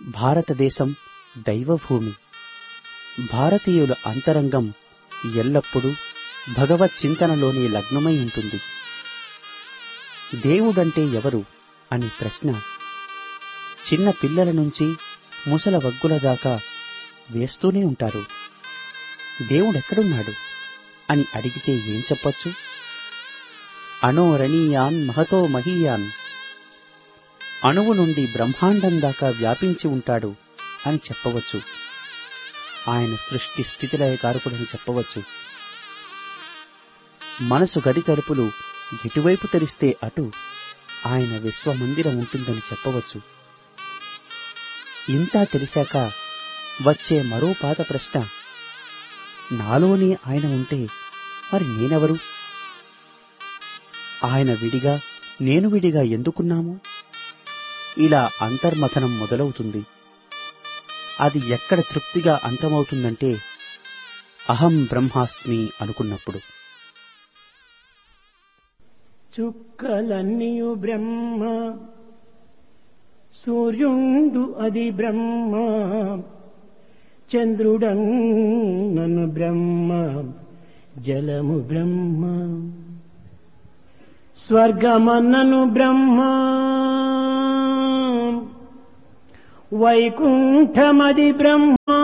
భారతదేశం దైవభూమి భారతీయుల అంతరంగం ఎల్లప్పుడూ భగవత్ చింతనలోనే లగ్నమై ఉంటుంది దేవుడంటే ఎవరు అని ప్రశ్న చిన్న పిల్లల నుంచి ముసల వగ్గుల దాకా వేస్తూనే ఉంటారు దేవుడెక్కడున్నాడు అని అడిగితే ఏం చెప్పొచ్చు అనోరణీయాన్ మహతో మహీయాన్ అణువు నుండి బ్రహ్మాండం దాకా వ్యాపించి ఉంటాడు అని చెప్పవచ్చు ఆయన సృష్టి స్థితిలయ కారకుడని చెప్పవచ్చు మనసు గది తలుపులు ఎటువైపు తెరిస్తే అటు ఆయన విశ్వమందిరం ఉంటుందని చెప్పవచ్చు ఇంతా తెలిసాక వచ్చే మరో పాత ప్రశ్న నాలోనే ఆయన ఉంటే మరి నేనెవరు ఆయన విడిగా నేను విడిగా ఎందుకున్నాము ఇలా అంతర్మథనం మొదలవుతుంది అది ఎక్కడ తృప్తిగా అంతమవుతుందంటే అహం బ్రహ్మాస్మి అనుకున్నప్పుడు చుక్కలన్నీయు బ్రహ్మ సూర్యుండు అది బ్రహ్మ చంద్రుడన్నను బ్రహ్మ జలము బ్రహ్మ స్వర్గమన్నను బ్రహ్మ వైకుంఠమది బ్రహ్మ